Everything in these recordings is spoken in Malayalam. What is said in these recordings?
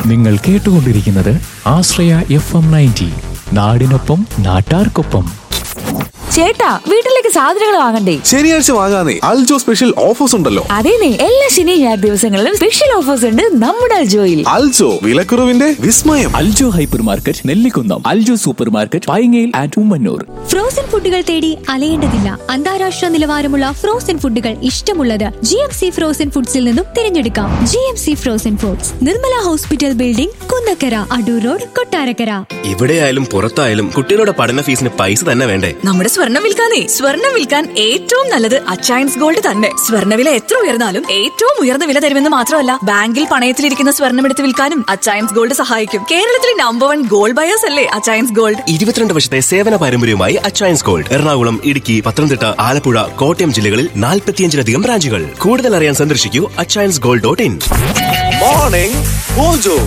നിങ്ങൾ കേട്ടുകൊണ്ടിരിക്കുന്നത് ആശ്രയ എഫ് എം നയൻറ്റി നാടിനൊപ്പം നാട്ടാർക്കൊപ്പം ചേട്ടാ വീട്ടിലേക്ക് സാധനങ്ങൾ വാങ്ങണ്ടേ ശനിയാഴ്ച വാങ്ങാനേ അൽജോ സ്പെഷ്യൽ ഓഫേഴ്സ് ഉണ്ടല്ലോ അതേനെ എല്ലാ ശനി ഞായർ ദിവസങ്ങളിലും സ്പെഷ്യൽ ഓഫേഴ്സ് ഉണ്ട് നമ്മുടെ അൽജോയിൽ അൽജോ വിലക്കുറവിന്റെ വിസ്മയം Aljo hyper market Nellikunnam Aljo super market പൈങ്ങയിൽ ആൻഡ് ഉമ്മന്നൂർ ഫ്രോസൺ ഫുഡുകൾ തേടി അലയേണ്ടതില്ല അന്താരാഷ്ട്ര നിലവാരമുള്ള ഫ്രോസൺ ഫുഡുകൾ ഇഷ്ടമുള്ളത് ജി എം സി ഫ്രോസൺ ഫുഡ്സിൽ നിന്നും തിരഞ്ഞെടുക്കാം G M C frozen foods Nirmala hospital building Kunnakkara Adoor road Kottarakkara എവിടെയായാലും പുറത്തായാലും കുട്ടികളുടെ പഠന ഫീസിന് പൈസ തന്നെ വേണ്ടേ നമ്മുടെ സ്വർണം വിൽക്കാനേ സ്വർണം വിൽക്കാൻ ഏറ്റവും നല്ലത് അച്ചയൻസ് ഗോൾഡ് തന്നെ സ്വർണ്ണവില എത്ര ഉയർന്നാലും ഏറ്റവും ഉയർന്ന വില തരുമെന്ന് മാത്രമല്ല ബാങ്കിൽ പണയത്തിലിരിക്കുന്ന സ്വർണം എടുത്ത് വിൽക്കാനും അച്ചയൻസ് ഗോൾഡ് സഹായിക്കും കേരളത്തിലെ നമ്പർ വൺ ഗോൾഡ് ബയേഴ്സ് അല്ലേ അച്ചയൻസ് ഗോൾഡ് ഇരുപത്തിരണ്ട് വർഷത്തെ സേവന പാരമ്പര്യവുമായി അച്ചയൻസ് ഗോൾഡ് എറണാകുളം ഇടുക്കി പത്തനംതിട്ട ആലപ്പുഴ കോട്ടയം ജില്ലകളിൽ നാൽപ്പത്തിയഞ്ചിലധികം ബ്രാഞ്ചുകൾ കൂടുതൽ അറിയാൻ സന്ദർശിക്കൂ Achayans gold dot in morning mojo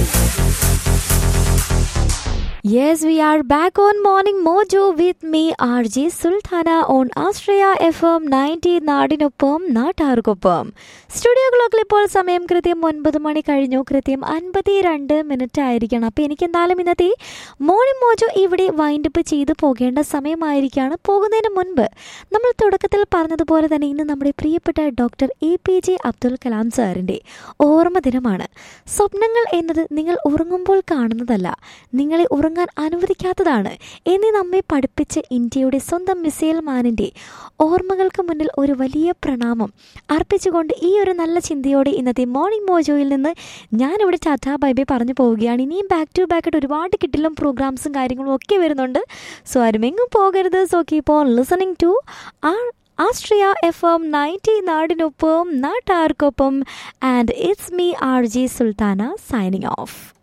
Yes, we are back on Morning Mojo with me, RJ Sultana on Australia FM 90 നാടിനൊപ്പം നാട്ടാർക്കൊപ്പം സ്റ്റുഡിയോ ക്ലോക്കിൽ ഇപ്പോൾ സമയം കൃത്യം ഒൻപത് മണി കഴിഞ്ഞു കൃത്യം അൻപത്തി രണ്ട് മിനിറ്റ് ആയിരിക്കണം അപ്പോൾ എനിക്ക് എന്തായാലും ഇന്നത്തെ മോർണിംഗ് മോജോ ഇവിടെ വൈൻഡപ്പ് ചെയ്ത് പോകേണ്ട സമയമായിരിക്കുകയാണ് പോകുന്നതിന് മുൻപ് നമ്മൾ തുടക്കത്തിൽ പറഞ്ഞതുപോലെ തന്നെ ഇന്ന് നമ്മുടെ പ്രിയപ്പെട്ട doctor A P J Abdul Kalam സാറിൻ്റെ ഓർമ്മ ദിനമാണ് സ്വപ്നങ്ങൾ എന്നത് നിങ്ങൾ ഉറങ്ങുമ്പോൾ കാണുന്നതല്ല നിങ്ങളെ ഉറങ്ങാൻ അനുവദിക്കാത്തതാണ് എന്നീ നമ്മെ പഠിപ്പിച്ച ഇന്ത്യയുടെ സ്വന്തം മിസൈൽ മാനിൻ്റെ ഓർമ്മകൾക്ക് മുന്നിൽ ഒരു വലിയ പ്രണാമം അർപ്പിച്ചുകൊണ്ട് ഈ ഒരു നല്ല ചിന്തയോടെ ഇന്നത്തെ മോർണിംഗ് മോജോയിൽ നിന്ന് ഞാനിവിടെ ടാറ്റാ ബൈബൈ പറഞ്ഞു പോവുകയാണ് ഇനിയും ബാക്ക് ടു ബാക്ക് ആയിട്ട് ഒരുപാട് കിട്ടിലും പ്രോഗ്രാംസും കാര്യങ്ങളും ഒക്കെ വരുന്നുണ്ട് സോ ആരും എങ്ങും പോകരുത് so keep on listening to our Ashraya F M ninety നാടിനൊപ്പം നാട്ടാർക്കൊപ്പം and it's me R J Sultana signing of